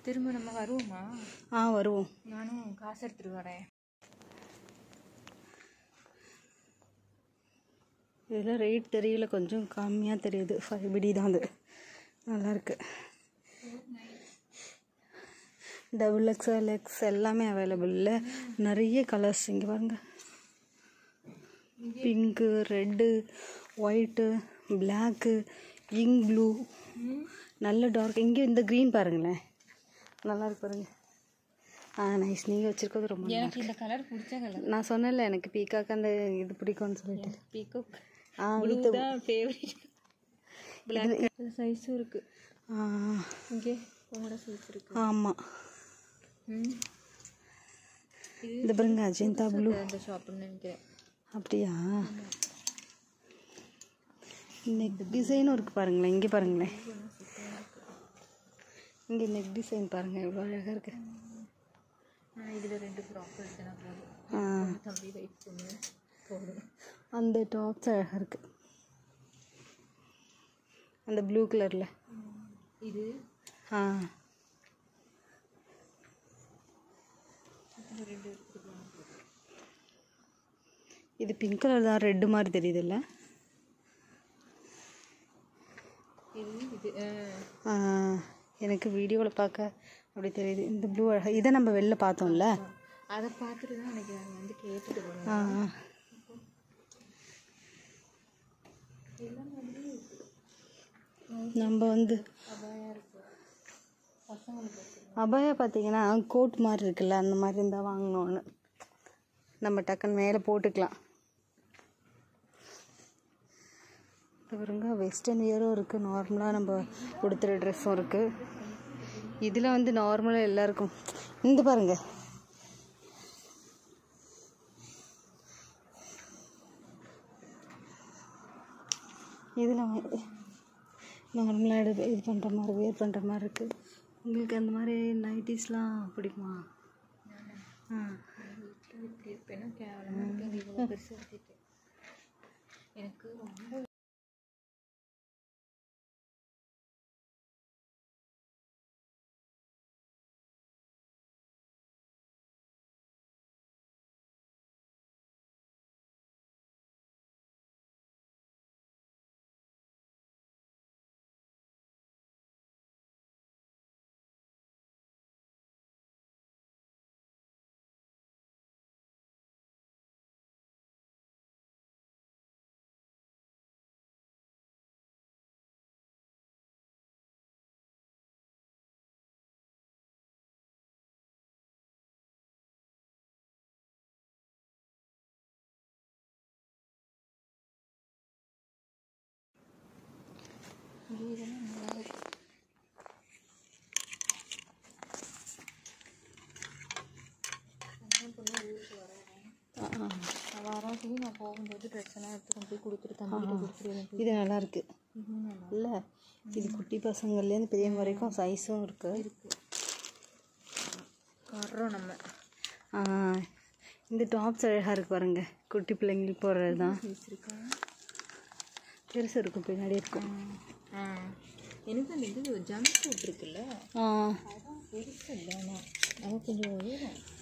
திரும்ப நம்ம வருவோமா ஆ வருவோம் நானும் காசு எடுத்துட்டு வரேன் இதில் ரேட் தெரியல கொஞ்சம் கம்மியாக தெரியுது ஃபைவ் பிடி தான் அது நல்லாயிருக்கு டபுள் எக்ஸ்எல் எக்ஸ் எல்லாமே அவைலபிள் இல்லை நிறைய கலர்ஸ் இங்கே பாருங்க pink red white black ink blue நல்ல டார்க் இங்கே இந்த க்ரீன் பாருங்களேன் நல்லா இருக்கு பாருங்க ஆ நைஸ் நீங்கள் வச்சுருக்கிறது ரொம்ப நல்லா எனக்கு இந்த கலர் பிடிச்ச கலர் இருக்கு. நான் சொன்னேன்ல எனக்கு பீக்காக்கு அந்த இது பிடிக்கும்னு சொல்லிட்டு பீக்கோக் ஆ ப்ளூ இது தான் ஃபேவரட் பிளாக் சைஸும் இருக்கு ஆ இங்கே உங்களோட சைஸ் இருக்கு ஆமாம் ம் இந்த பாருங்க அஜந்தா ப்ளூ இந்த ஷாப்னு நினைக்கிறேன் அப்படியா நெக் டிசைனும் இருக்கு பாருங்களேன் இங்கே பாருங்களேன் இங்கே நெக் டிசைன் பாருங்க எவ்வளோ அழகாக இருக்கு நான் இதில் ரெண்டு ஃப்ராக் எடுத்தேன் போதும் ஆ தம்பி வெயிட் பண்ணு போதும் அந்த டாப்ஸ் அழகாக இருக்கு அந்த ப்ளூ கலரில் இது ஆ ரெண்டு எடுத்துக்கலாம் இது பிங்க் கலர் தான் ரெட்டு மாதிரி தெரியுது இல்லை இது இது ஆ, எனக்கு வீடியோவில் பார்க்க அப்படி தெரியுது இந்த ப்ளூ அழகாக இதை நம்ம வெளில பார்த்தோம்ல அதை பார்த்துட்டு தான் நினைக்கிறேன் வந்து கேட்டுட்டு போனேன் ஆ நம்ம வந்து அபாயா இருக்கு பசங்களுக்கு இருக்கு. அபாயா பார்த்தீங்கன்னா கோட் மாதிரி இருக்குல்ல அந்த மாதிரி இருந்தால் வாங்கணும்னு நம்ம டக்குன்னு மேலே போட்டுக்கலாம் இது பாருங்க வெஸ்டர்ன் வியரும் இருக்குது நார்மலாக நம்ம உடுத்துகிற ட்ரெஸ்ஸும் இருக்குது இதில் வந்து நார்மலாக எல்லாருக்கும் இந்த பாருங்க இதில் நார்மலாக இது இது பண்ணுற மாதிரி வேர் பண்ணுற மாதிரி இருக்குது உங்களுக்கு அந்த மாதிரி நைட்டிஸ்லாம் பிடிக்குமா ஆ வீட்டில் இப்படி இருப்பேன்னா கேவலமாக இருக்கு இவ்வளோ பெருசாக எடுத்துட்டு எனக்கு ரொம்ப இங்கே இதெல்லாம் நல்லா இருக்கு ஆ, ஆ. நான் வராட்டி நான் போகும்போது ட்ரெஸ் எல்லாம் எடுத்து கொண்டு போய் கொடுத்துட்டு தம்பிகிட்ட கொடுத்துட்டு எனக்கு இது நல்லா இருக்கு இதுவும் நல்லா இல்லை இது குட்டி பசங்கள்லேருந்து பெரியவங்க வரைக்கும் சைஸும் இருக்கு இருக்கு வர்றோம் நம்ம ஆ, இந்த டாப்ஸ் அழகாக இருக்கு பாருங்க குட்டி பிள்ளைங்களுக்கு போடுறது தான் வச்சிருக்கா பெருசு இருக்கும் பின்னாடி இருக்கும் ஆ எனக்கு அந்த இது ஜம்ப் சூட் இருக்குல்ல ஆ அதான் பெருசு இல்லை ஆனால் அது கொஞ்சம் உயரம்